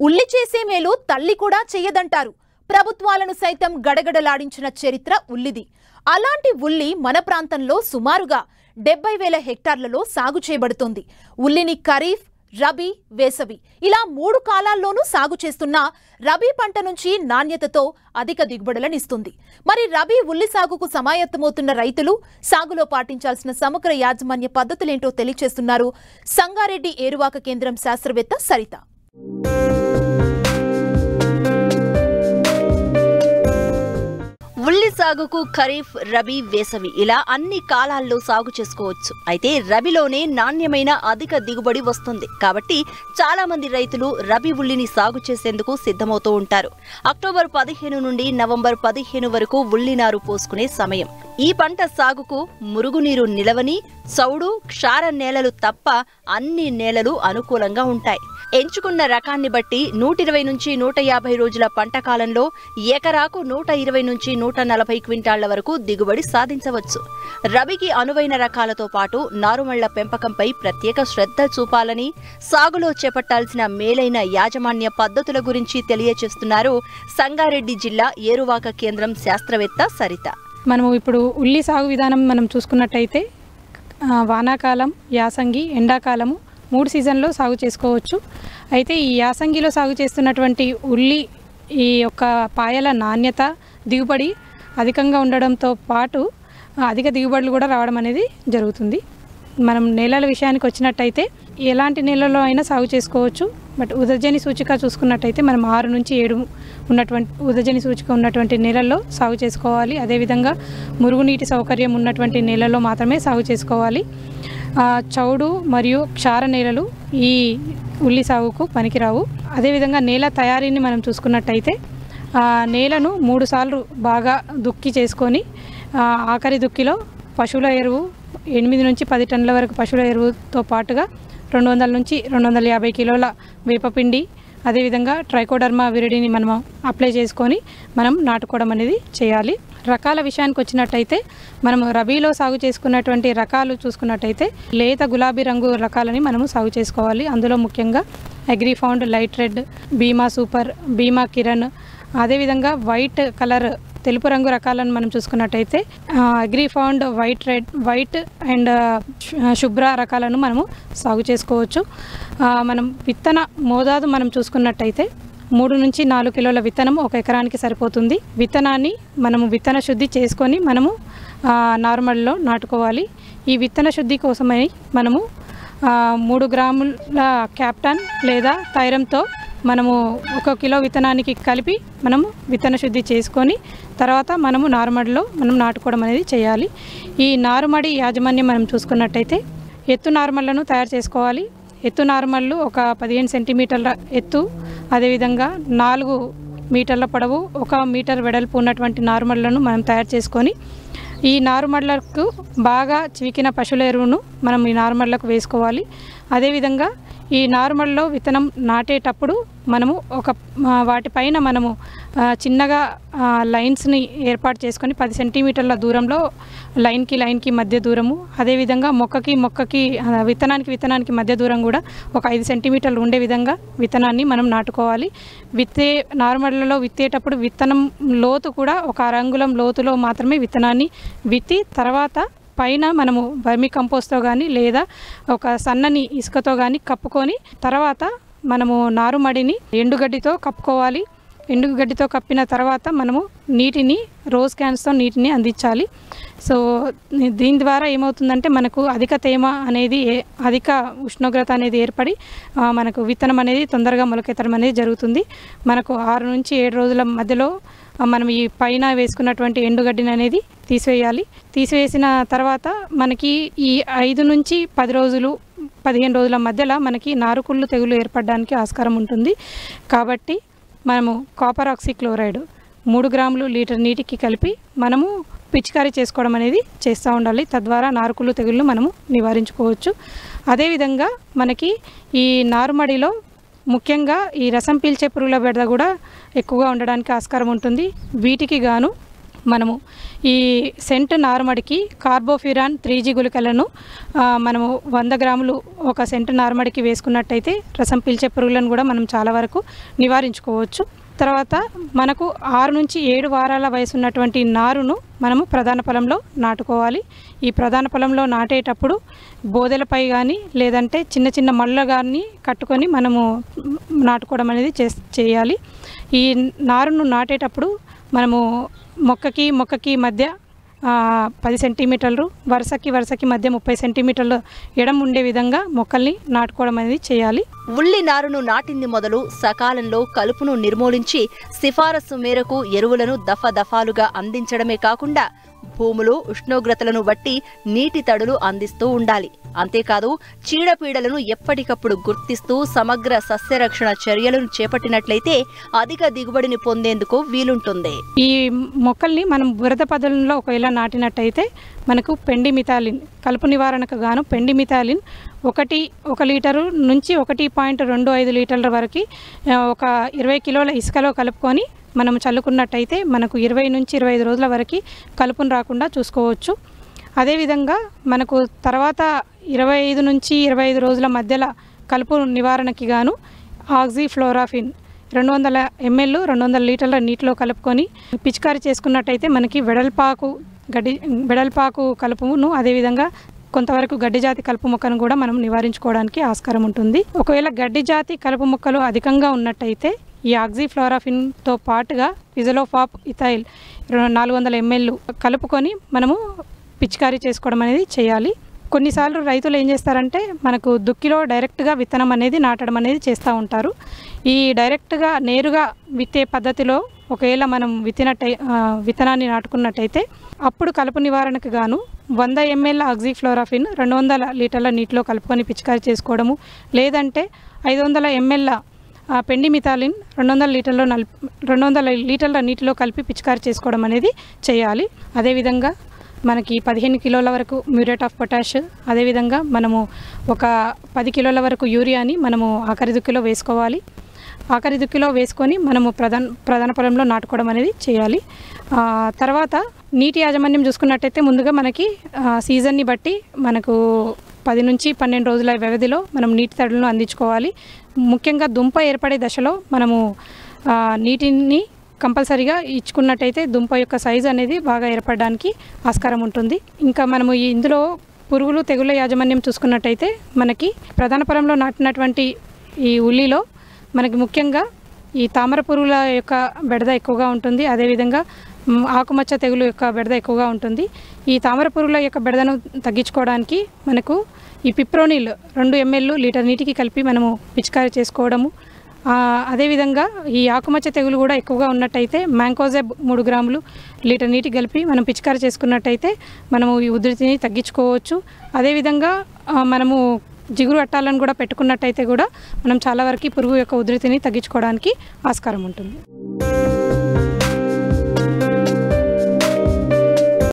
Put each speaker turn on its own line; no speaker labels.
ఉల్లి చేసే మేలు తల్లి కూడా చెయ్యదంటారు ప్రభుత్వాలను సైతం గడగడలాడించిన చరిత్ర ఉల్లిది అలాంటి ఉల్లి మన ప్రాంతంలో సుమారుగా డెబ్బై వేల హెక్టార్లలో సాగు చేయబడుతోంది ఉల్లిని ఖరీఫ్ రబీ వేసవి ఇలా మూడు కాలాల్లోనూ సాగు చేస్తున్న రబీ పంట నుంచి నాణ్యతతో అధిక దిగుబడులనిస్తుంది మరి రబీ ఉల్లి సాగుకు సమాయత్తమవుతున్న రైతులు సాగులో పాటించాల్సిన సమగ్ర యాజమాన్య పద్ధతులేంటో తెలియచేస్తున్నారు సంగారెడ్డి ఏరువాక కేంద్రం శాస్త్రవేత్త సరిత
ఉల్లి సాగుకు ఖరీఫ్ రబీ వేసవి ఇలా అన్ని కాలాల్లో సాగు చేసుకోవచ్చు అయితే రబీలోనే నాణ్యమైన అధిక దిగుబడి వస్తుంది కాబట్టి చాలా మంది రైతులు రబీ ఉల్లిని సాగు చేసేందుకు సిద్ధమవుతూ ఉంటారు అక్టోబర్ పదిహేను నుండి నవంబర్ పదిహేను వరకు ఉల్లి నారు పోసుకునే సమయం ఈ పంట సాగుకు మురుగునీరు నిలవని చౌడు క్షార నేలలు తప్ప అన్ని నేలలు అనుకూలంగా ఉంటాయి ఎంచుకున్న రకాన్ని బట్టి నూట ఇరవై నుంచి నూట యాభై రోజుల పంట కాలంలో ఎకరాకు నూట ఇరవై నుంచి నూట నలభై క్వింటాళ్ల వరకు దిగుబడి సాధించవచ్చు రబీకి అనువైన రకాలతో పాటు నారుమళ్ల పెంపకంపై ప్రత్యేక శ్రద్ధ చూపాలని సాగులో చేపట్టాల్సిన మేలైన యాజమాన్య పద్ధతుల గురించి తెలియచేస్తున్నారు సంగారెడ్డి జిల్లా ఏరువాక కేంద్రం శాస్త్రవేత్త సరిత
మనము ఇప్పుడు ఉల్లి సాగు విధానం మనం చూసుకున్నట్టయితే ఆ, వానాకాలం యాసంగి ఎండాకాలము మూడు సీజన్లో సాగు చేసుకోవచ్చు అయితే ఈ యాసంగిలో సాగు చేస్తున్నటువంటి ఉల్లి ఈ యొక్క పాయల నాణ్యత దిగుబడి అధికంగా ఉండడంతో పాటు ఆ, అధిక దిగుబడులు కూడా రావడం అనేది జరుగుతుంది మనం నేలల విషయానికి వచ్చినట్టయితే ఎలాంటి నేలలో అయినా సాగు చేసుకోవచ్చు బట్ ఉదజని సూచిక చూసుకున్నట్టయితే మనం ఆరు నుంచి ఏడు ఉన్నటువంటి ఉదజని సూచిక ఉన్నటువంటి నేలల్లో సాగు చేసుకోవాలి అదేవిధంగా మురుగునీటి సౌకర్యం ఉన్నటువంటి నేలల్లో మాత్రమే సాగు చేసుకోవాలి ఆ, చౌడు మరియు క్షార నేలలు ఈ ఉల్లి సాగుకు పనికిరావు అదేవిధంగా నేల తయారీని మనం చూసుకున్నట్టయితే ఆ, నేలను మూడు సార్లు బాగా దుక్కి చేసుకొని ఆ, ఆఖరి దుక్కిలో పశువుల ఎరువు ఎనిమిది నుంచి పది టన్నుల వరకు పశువుల ఎరువుతో పాటుగా రెండు వందల నుంచి రెండు వందల యాభై కిలోల వేపపిండి అదేవిధంగా ట్రైకోడర్మా విరిడిని మనం అప్లై చేసుకొని మనం నాటుకోవడం అనేది చేయాలి రకాల విషయానికి వచ్చినట్టయితే మనం రబీలో సాగు చేసుకున్నటువంటి రకాలు చూసుకున్నట్టయితే లేత గులాబీ రంగు రకాలని మనము సాగు చేసుకోవాలి అందులో ముఖ్యంగా Agrifound light red Bhima super Bhima Kiran అదేవిధంగా వైట్ కలర్ తెలుపు రంగు రకాలను మనం చూసుకున్నట్టయితే Agrifound white red white and Shubhra రకాలను మనము సాగు చేసుకోవచ్చు ఆ, మనం విత్తన మోతాదు మనం చూసుకున్నట్టయితే మూడు నుంచి నాలుగు కిలోల విత్తనం ఒక ఎకరానికి సరిపోతుంది విత్తనాన్ని మనము విత్తన శుద్ధి చేసుకొని మనము ఆ, నార్మల్లో నాటుకోవాలి ఈ విత్తన శుద్ధి కోసమై మనము ఆ, మూడు గ్రాముల క్యాప్టన్ లేదా థైరంతో మనము ఒక కిలో విత్తనానికి కలిపి మనము విత్తన శుద్ధి చేసుకొని తర్వాత మనము నారుమడిలో మనం నాటుకోవడం అనేది చేయాలి ఈ నారుమడి యాజమాన్యం మనం చూసుకున్నట్టయితే ఎత్తు నారుమళ్లను తయారు చేసుకోవాలి ఎత్తు నారుమళ్ళు ఒక పదిహేను సెంటీమీటర్ల ఎత్తు అదేవిధంగా నాలుగు మీటర్ల పొడవు ఒక మీటర్ వెడల్పు ఉన్నటువంటి నారుమళ్లను మనం తయారు చేసుకొని ఈ నారుమళ్లకు బాగా చివికిన పశువుల ఎరువును మనం ఈ నారుమళ్లకు వేసుకోవాలి అదేవిధంగా ఈ నారుమల్లో విత్తనం నాటేటప్పుడు మనము ఒక ఆ, వాటిపైన మనము ఆ, చిన్నగా ఆ, లైన్స్ని ఏర్పాటు చేసుకొని పది సెంటీమీటర్ల దూరంలో లైన్కి లైన్కి మధ్య దూరము అదేవిధంగా మొక్కకి మొక్కకి ఆ, విత్తనానికి విత్తనానికి మధ్య దూరం కూడా ఒక ఐదు సెంటీమీటర్లు ఉండే విధంగా విత్తనాన్ని మనం నాటుకోవాలి విత్తే నార్మల్లో విత్తేటప్పుడు విత్తనం లోతు కూడా ఒక అరంగుళం లోతులో మాత్రమే విత్తనాన్ని విత్తి తర్వాత పైన మనము వర్మి కంపోస్ట్తో కానీ లేదా ఒక సన్నని ఇసుకతో కానీ కప్పుకొని తర్వాత మనము నారుమడిని ఎండుగడ్డితో కప్పుకోవాలి ఎండుగడ్డితో కప్పిన తర్వాత మనము నీటిని రోజ్ క్యాన్స్తో నీటిని అందించాలి సో దీని ద్వారా ఏమవుతుందంటే మనకు అధిక తేమ అనేది ఏ- అధిక ఉష్ణోగ్రత అనేది ఏర్పడి ఆ, మనకు విత్తనం అనేది తొందరగా మొలకెత్తడం అనేది జరుగుతుంది మనకు ఆరు నుంచి ఏడు రోజుల మధ్యలో ఆ, మనం ఈ పైన వేసుకున్నటువంటి ఎండుగడ్డిని అనేది తీసివేయాలి తీసివేసిన తర్వాత మనకి ఈ ఐదు నుంచి పది రోజులు పదిహేను రోజుల మధ్యలో మనకి నారుకుళ్ళు తెగులు ఏర్పడడానికి ఆస్కారం ఉంటుంది కాబట్టి మనము కాపర్ ఆక్సిక్లోరైడ్ మూడు గ్రాములు లీటర్ నీటికి కలిపి మనము పిచికారీ చేసుకోవడం అనేది చేస్తూ ఉండాలి తద్వారా నారుకుళ్ళు తెగుళ్ళు మనము నివారించుకోవచ్చు అదేవిధంగా మనకి ఈ నారుమడిలో ముఖ్యంగా ఈ రసం పీల్చే పురుగుల బెడద కూడా ఎక్కువగా ఉండడానికి ఆస్కారం ఉంటుంది వీటికి గాను మనము ఈ సెంట్ నార్మడికి కార్బోఫ్యూరాన్ త్రీ జీ గుళికలను ఆ, మనము వంద గ్రాములు ఒక సెంట్ నార్మడికి వేసుకున్నట్టయితే రసం పీల్చే పురుగులను కూడా మనం చాలా వరకు నివారించుకోవచ్చు తర్వాత మనకు ఆరు నుంచి ఏడు వారాల వయసు ఉన్నటువంటి నారును మనము ప్రధాన పొలంలో నాటుకోవాలి ఈ ప్రధాన పొలంలో నాటేటప్పుడు బోదెలపై కానీ లేదంటే చిన్న చిన్న మళ్ళ కానీ కట్టుకొని మనము నాటుకోవడం అనేది చే చేయాలి ఈ నారును నాటేటప్పుడు మనము మొక్కకి మొక్కకి మధ్య ఆ, పది సెంటీమీటర్లు వరుసకి వరుసకి మధ్య ముప్పై సెంటీమీటర్లు ఎడం ఉండే విధంగా మొక్కల్ని నాటుకోవడం అనేది చేయాలి
ఉల్లి నారును నాటింది మొదలు సకాలంలో కలుపును నిర్మూలించి సిఫారసు మేరకు ఎరువులను దఫాదఫాలుగా అందించడమే కాకుండా భూములు ఉష్ణోగ్రతలను బట్టి నీటి తడులు అందిస్తూ ఉండాలి అంతేకాదు చీడపీడలను ఎప్పటికప్పుడు గుర్తిస్తూ సమగ్ర సస్యరక్షణ చర్యలను చేపట్టినట్లయితే అధిక దిగుబడిని పొందేందుకు వీలుంటుంది
ఈ మొక్కల్ని మనం బురద పదులలో ఒకవేళ నాటినట్టయితే మనకు పెండిమిథాలిన్ కలుపు నివారణకు గాను పెండిమిథాలిన్ ఒకటి ఒక లీటరు నుంచి ఒకటి పాయింట్ రెండు ఐదు లీటర్ల వరకు ఆ, ఒక ఇరవై కిలోల ఇసుకలో కలుపుకొని మనం చల్లుకున్నట్టయితే మనకు ఇరవై నుంచి ఇరవై ఐదు రోజుల వరకు కలుపును రాకుండా చూసుకోవచ్చు అదేవిధంగా మనకు తర్వాత ఇరవై ఐదు నుంచి ఇరవై ఐదు రోజుల మధ్యలో కలుపు నివారణకి గాను ఆక్సిఫ్లోరాఫిన్ రెండు వందల ఎంఎల్ రెండు వందల లీటర్ల నీటిలో కలుపుకొని పిచికారి చేసుకున్నట్టయితే మనకి వెడల్పాకు గడ్డి వెడల్పాకు కలుపును అదేవిధంగా కొంతవరకు గడ్డి జాతి కలుపు మొక్కను కూడా మనం నివారించుకోవడానికి ఆస్కారం ఉంటుంది ఒకవేళ గడ్డి జాతి కలుపు మొక్కలు అధికంగా ఉన్నట్టయితే ఈ ఆక్సిఫ్లోరాఫిన్తో పాటుగా ఫిజలోఫాప్ ఇథైల్ నాలుగు వందల ఎంఎల్ కలుపుకొని మనము పిచికారీ చేసుకోవడం అనేది చేయాలి కొన్నిసార్లు రైతులు ఏం చేస్తారంటే మనకు దుక్కిలో డైరెక్ట్గా విత్తనం అనేది నాటడం అనేది చేస్తూ ఉంటారు ఈ డైరెక్ట్గా నేరుగా విత్తే పద్ధతిలో ఒకవేళ మనం విత్తినట్టై ఆ, విత్తనాన్ని నాటుకున్నట్టయితే అప్పుడు కలుపు నివారణకు గాను వంద ఎంఎల్ ఆక్సిఫ్లోరాఫిన్ రెండు వందల లీటర్ల నీటిలో కలుపుకొని పిచికారీ చేసుకోవడము లేదంటే ఐదు వందల ఎంఎల్ ఆ పెండి మిథాలిన్ రెండు వందల లీటర్లో నల్ రెండు వందల లీటర్ల నీటిలో కలిపి పిచికారీ చేసుకోవడం అనేది చేయాలి అదేవిధంగా మనకి పదిహేను కిలోల వరకు మ్యూరేట్ ఆఫ్ పొటాష్ అదేవిధంగా మనము ఒక పది కిలోల వరకు యూరియాని మనము ఆఖరి దుక్కిలో వేసుకోవాలి ఆఖరి దుక్కిలో వేసుకొని మనము ప్రధాన ప్రధాన పొలంలో నాటుకోవడం అనేది చేయాలి ఆ, తర్వాత నీటి యాజమాన్యం చూసుకున్నట్టయితే ముందుగా మనకి ఆ, సీజన్ని బట్టి మనకు పది నుంచి పన్నెండు రోజుల వ్యవధిలో మనం నీటి తడులను అందించుకోవాలి ముఖ్యంగా దుంప ఏర్పడే దశలో మనము ఆ, నీటిని కంపల్సరీగా ఇచ్చుకున్నట్టయితే దుంప యొక్క సైజు అనేది బాగా ఏర్పడడానికి ఆస్కారం ఉంటుంది ఇంకా మనము ఈ ఇందులో పురుగులు తెగుళ్ళ యాజమాన్యం చూసుకున్నట్టయితే మనకి ప్రధాన పొలంలో నాటినటువంటి ఈ ఉల్లిలో మనకి ముఖ్యంగా ఈ తామర పురుగుల యొక్క బెడద ఎక్కువగా ఉంటుంది అదేవిధంగా మ్, ఆకుమచ్చ తెగులు యొక్క బెడద ఎక్కువగా ఉంటుంది ఈ తామర పురుగుల యొక్క బెడదను తగ్గించుకోవడానికి మనకు ఈ పిప్రోనిల్ రెండు ఎంఎల్ లీటర్ నీటికి కలిపి మనము పిచికారీ చేసుకోవడము ఆ, అదేవిధంగా ఈ ఆకుమచ్చ తెగులు కూడా ఎక్కువగా ఉన్నట్టయితే మ్యాంకోజెబ్ మూడు గ్రాములు లీటర్ నీటి కలిపి మనం పిచికారి చేసుకున్నట్టయితే మనము ఈ ఉధృతిని తగ్గించుకోవచ్చు అదేవిధంగా ఆ, మనము జిగురు అట్టాలను కూడా పెట్టుకున్నట్టయితే కూడా మనం చాలా వరకు ఈ పురుగు యొక్క ఉధృతిని తగ్గించుకోవడానికి ఆస్కారం ఉంటుంది